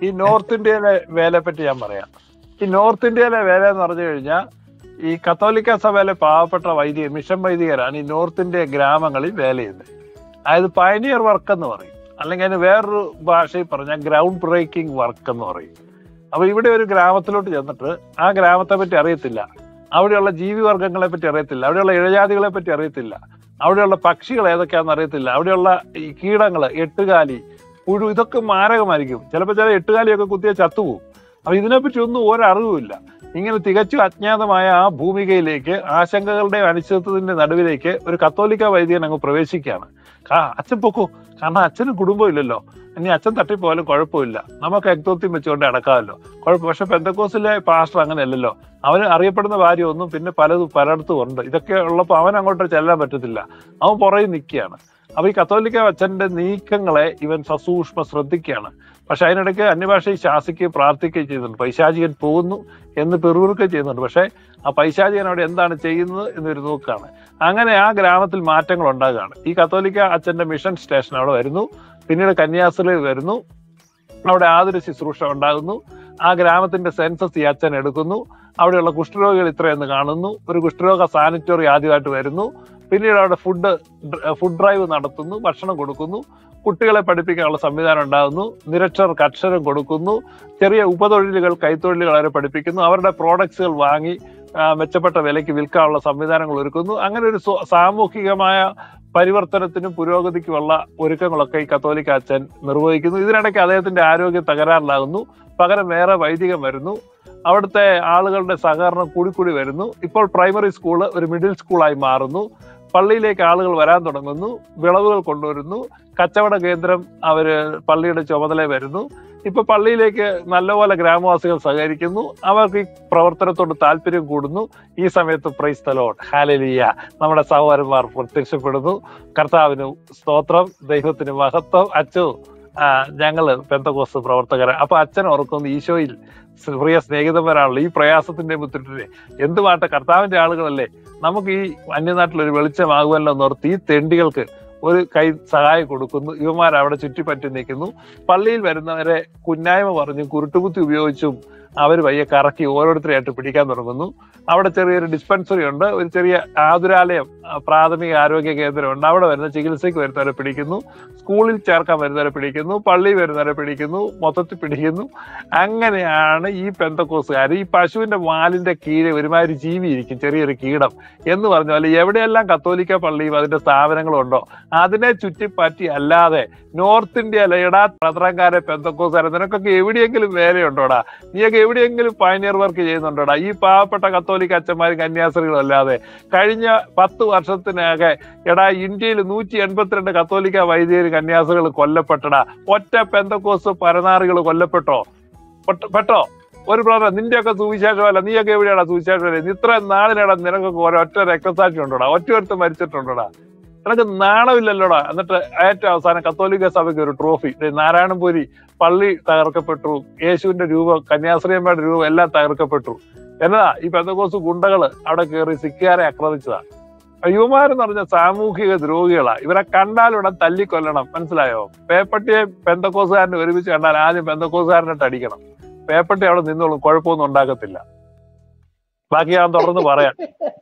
ഈ നോർത്ത് ഇന്ത്യയിലെ വേലയെ പറ്റി ഞാൻ പറയാം ഈ നോർത്ത് ഇന്ത്യയിലെ വേല എന്ന് പറഞ്ഞു കഴിഞ്ഞാൽ ഈ കത്തോലിക്ക സഭയിലെ പാവപ്പെട്ട വൈദിക മിഷൻ വൈദികരാണ് ഈ നോർത്ത് ഇന്ത്യ ഗ്രാമങ്ങളിൽ വേല ചെയ്യുന്നത് അതായത് പയനിയർ വർക്ക് എന്ന് പറയും അല്ലെങ്കിൽ അതിന് വേറൊരു ഭാഷയിൽ പറഞ്ഞാൽ ഗ്രൗണ്ട് ബ്രേക്കിംഗ് വർക്ക് എന്ന് പറയും അപ്പൊ ഇവിടെ ഒരു ഗ്രാമത്തിലോട്ട് ചെന്നിട്ട് ആ ഗ്രാമത്തെ പറ്റി അറിയത്തില്ല അവിടെയുള്ള ജീവിവർഗങ്ങളെ പറ്റി അറിയത്തില്ല അവിടെയുള്ള ഇഴജാതികളെ പറ്റി അറിയത്തില്ല അവിടെയുള്ള പക്ഷികൾ ഏതൊക്കെയാണെന്ന് അറിയത്തില്ല അവിടെയുള്ള ഈ കീടങ്ങള് എട്ടുകാലി പുഴു ഇതൊക്കെ മാരകമായിരിക്കും ചിലപ്പോൾ ചില എട്ടുകാലിയൊക്കെ കുത്തിയാൽ ചത്തുപോകും അപ്പൊ ഇതിനെപ്പറ്റി ഒന്നും ഒരറിവുമില്ല ഇങ്ങനെ തികച്ചും അജ്ഞാതമായ ആ ഭൂമികയിലേക്ക് ആശങ്കകളുടെയും അനിശ്ചിതത്വത്തിന്റെ നടുവിലേക്ക് ഒരു കത്തോലിക്ക വൈദികൻ അങ്ങ് പ്രവേശിക്കുകയാണ് ആ അച്ഛൻ പൊക്കോ കാരണം അച്ഛന് കുടുംബം ഇല്ലല്ലോ ഇനി അച്ഛൻ തട്ടിപ്പോയാലും കുഴപ്പമില്ല നമുക്ക് എക്തോത്യം വെച്ചുകൊണ്ട് അടക്കാമല്ലോ കുഴപ്പം പക്ഷെ പെന്തക്കോസിലെ പാസ്റ്റർ അങ്ങനെയല്ലല്ലോ അവന് അറിയപ്പെടുന്ന കാര്യമൊന്നും പിന്നെ പലതും പലയിടത്തും ഉണ്ട് ഇതൊക്കെ ഉള്ളപ്പോൾ അവൻ അങ്ങോട്ട് ചെല്ലാൻ പറ്റത്തില്ല അവൻ പുറകെ നിൽക്കുകയാണ് അപ്പൊ ഈ കത്തോലിക്ക അച്ഛന്റെ നീക്കങ്ങളെ ഇവൻ സസൂക്ഷ്മ ശ്രദ്ധിക്കുകയാണ് പക്ഷെ അതിനിടയ്ക്ക് അന്യഭാഷയിൽ ശാസിക്കുകയും പ്രാർത്ഥിക്കുകയും ചെയ്യുന്നുണ്ട് പൈശാചികൻ പോകുന്നു എന്ന് പെറുപിറുക്കുകയും ചെയ്യുന്നുണ്ട് പക്ഷെ ആ പൈശാചികൻ അവിടെ എന്താണ് ചെയ്യുന്നത് എന്നൊരു നോക്കാണ് അങ്ങനെ ആ ഗ്രാമത്തിൽ മാറ്റങ്ങൾ ഉണ്ടാകുകയാണ് ഈ കത്തോലിക്ക അച്ഛന്റെ മിഷൻ സ്റ്റേഷൻ അവിടെ വരുന്നു പിന്നീട് കന്യാസ്ത്രീ വരുന്നു അവിടെ ആതൊരു ശുശ്രൂഷ ഉണ്ടാകുന്നു ആ ഗ്രാമത്തിന്റെ സെൻസസ് ഈ അച്ഛൻ എടുക്കുന്നു അവിടെയുള്ള കുഷ്ഠരോഗികൾ ഇത്രയെന്ന് കാണുന്നു ഒരു കുഷ്ഠരോഗ സാനിറ്ററി ആദ്യമായിട്ട് വരുന്നു പിന്നീട് അവിടെ ഫുഡ് ഫുഡ് ഡ്രൈവ് നടത്തുന്നു ഭക്ഷണം കൊടുക്കുന്നു കുട്ടികളെ പഠിപ്പിക്കാനുള്ള സംവിധാനം ഉണ്ടാകുന്നു നിരക്ഷർക്ക് അക്ഷരം കൊടുക്കുന്നു ചെറിയ ഉപതൊഴിലുകൾ കൈത്തൊഴിലുകൾ അവരെ പഠിപ്പിക്കുന്നു അവരുടെ പ്രോഡക്ട്സുകൾ വാങ്ങി ആ, മെച്ചപ്പെട്ട വിലയ്ക്ക് വിൽക്കാനുള്ള സംവിധാനങ്ങൾ ഒരുക്കുന്നു അങ്ങനെ ഒരു സ്വ- സാമൂഹികമായ പരിവർത്തനത്തിനും പുരോഗതിക്കുമുള്ള ഒരുക്കങ്ങളൊക്കെ ഈ കത്തോലിക്ക അച്ഛൻ നിർവഹിക്കുന്നു ഇതിനിടയ്ക്ക് അദ്ദേഹത്തിന്റെ ആരോഗ്യം തകരാറിലാകുന്നു പകരം വേറെ വൈദികം വരുന്നു അവിടുത്തെ ആളുകളുടെ സഹകരണം കൂടിക്കൂടി വരുന്നു ഇപ്പോൾ പ്രൈമറി സ്കൂള് ഒരു മിഡിൽ സ്കൂളായി മാറുന്നു പള്ളിയിലേക്ക് ആളുകൾ വരാൻ തുടങ്ങുന്നു വിളവുകൾ കൊണ്ടുവരുന്നു കച്ചവട കേന്ദ്രം അവര് പള്ളിയുടെ ചുമതല വരുന്നു ഇപ്പൊ പള്ളിയിലേക്ക് നല്ലപോലെ ഗ്രാമവാസികൾ സഹകരിക്കുന്നു അവർക്ക് ഈ പ്രവർത്തനത്തോട് താല്പര്യം കൂടുന്നു ഈ സമയത്ത് പ്രൈസ് തലോട്ട് ഹാലലിയ നമ്മുടെ സഹോദരന്മാർ പ്രത്യക്ഷപ്പെടുന്നു കർത്താവിന് സ്തോത്രം ദൈവത്തിന് മഹത്വം അച്ചു ആ, ഞങ്ങള് പെന്തകോസ് പ്രവർത്തകരെ അപ്പൊ അച്ഛൻ ഓർക്കുന്നു ഈശോയിൽ സ് പ്രിയ സ്നേഹിതന്മാരാണല്ലോ ഈ പ്രയാസത്തിന്റെ ബുദ്ധിമുട്ടിനെ എന്തുമാട്ടെ കർത്താവിന്റെ ആളുകളല്ലേ നമുക്ക് ഈ അന്യനാട്ടിൽ ഒരു വെളിച്ചമാകുമല്ലോ എന്നോർത്ത് ഈ തെണ്ടികൾക്ക് ഒരു കൈ സഹായം കൊടുക്കുന്നു ഇവന്മാർ അവിടെ ചുറ്റിപ്പറ്റി നിൽക്കുന്നു പള്ളിയിൽ വരുന്നവരെ കുന്നായ്മ പറഞ്ഞും കുരുട്ടുകുത്തി ഉപയോഗിച്ചും അവർ വയ്യ കറക്കി ഓരോരുത്തരെയായിട്ട് പിടിക്കാൻ തുടങ്ങുന്നു അവിടെ ചെറിയൊരു ഡിസ്പെൻസറി ഉണ്ട് ഒരു ചെറിയ ആതുരാലയം ആ, പ്രാഥമിക ആരോഗ്യ കേന്ദ്രമുണ്ട് അവിടെ വരുന്ന ചികിത്സയ്ക്ക് വരുന്നവരെ പിടിക്കുന്നു സ്കൂളിൽ ചേർക്കാൻ വരുന്നവരെ പിടിക്കുന്നു പള്ളിയിൽ വരുന്നവരെ പിടിക്കുന്നു മൊത്തത്തിൽ പിടിക്കുന്നു അങ്ങനെയാണ് ഈ പെന്തക്കോസുകാർ ഈ പശുവിന്റെ വാലിന്റെ കീഴെ ഒരുമാതിരി ജീവി ഇരിക്കും ചെറിയൊരു കീടം എന്ന് പറഞ്ഞ പോലെ എവിടെയെല്ലാം കത്തോലിക്ക പള്ളിയും അതിന്റെ സ്ഥാപനങ്ങളും ഉണ്ടോ അതിനെ ചുറ്റിപ്പറ്റി അല്ലാതെ നോർത്ത് ഇന്ത്യയിലെ ഇടാ പത്രക്കാരെ പെന്തക്കോസുകാരെ നിനക്കൊക്കെ എവിടെയെങ്കിലും വേലയുണ്ടോടാ നീയൊക്കെ എവിടെയെങ്കിലും പയനിയർ വർക്ക് ചെയ്യുന്നുണ്ടോടാ ഈ പാവപ്പെട്ട കത്തോലിക്ക അച്ഛന്മാരും കന്യാസ്ത്രീകളും അല്ലാതെ കഴിഞ്ഞ പത്ത് വർഷത്തിനകം എടാ ഇന്ത്യയിൽ നൂറ്റി എൺപത്തിരണ്ട് കത്തോലിക്ക വൈദികർ കന്യാസ്ത്രീകൾ കൊല്ലപ്പെട്ടടാ ഒറ്റ പെന്തക്കോസ് പരനാറികൾ കൊല്ലപ്പെട്ടോ പെട്ട- പെട്ടോ ഒരു ബ്രദർ നിന്റെയൊക്കെ സുവിശേഷമല്ല നീയൊക്കെ എവിടെയാടാ സുവിശേഷമല്ല നീ ഇത്ര നാളിനടാ നിനക്കൊക്കെ ഒരൊറ്റ രക്തസാക്ഷി ഉണ്ടോടാ ഒറ്റ ഒരുത്ത് മരിച്ചിട്ടുണ്ടോടാ നിനക്ക് നാണമില്ലല്ലോടാ എന്നിട്ട് ഏറ്റവും അവസാനം കത്തോലിക്ക സഭയ്ക്ക് ഒരു ട്രോഫി ദേ നാരായണപുരി പള്ളി തകർക്കപ്പെട്ടു യേശുവിന്റെ രൂപം കന്യാശ്രീയമ്മയുടെ രൂപം എല്ലാം തകർക്കപ്പെട്ടു എന്നതാ ഈ പെന്തകോസ് ഗുണ്ടകള് അവിടെ കയറി സിക്കുകാരെ ആക്രമിച്ചതാ യുവമാരെന്ന് പറഞ്ഞ സാമൂഹിക ദ്രോഹികളാ ഇവരെ കണ്ടാലുടൻ തല്ലിക്കൊല്ലണം മനസ്സിലായോ പേപ്പട്ടിയെ പെന്തക്കോസുകാരനെ ഒരുമിച്ച് കണ്ടാൽ ആദ്യം പെന്തക്കോസുകാരനിട്ട് അടിക്കണം പേപ്പട്ടി അവിടെ നിന്നോളും കുഴപ്പമൊന്നും ഉണ്ടാക്കത്തില്ല ബാക്കി ഞാൻ തുടർന്ന് പറയാം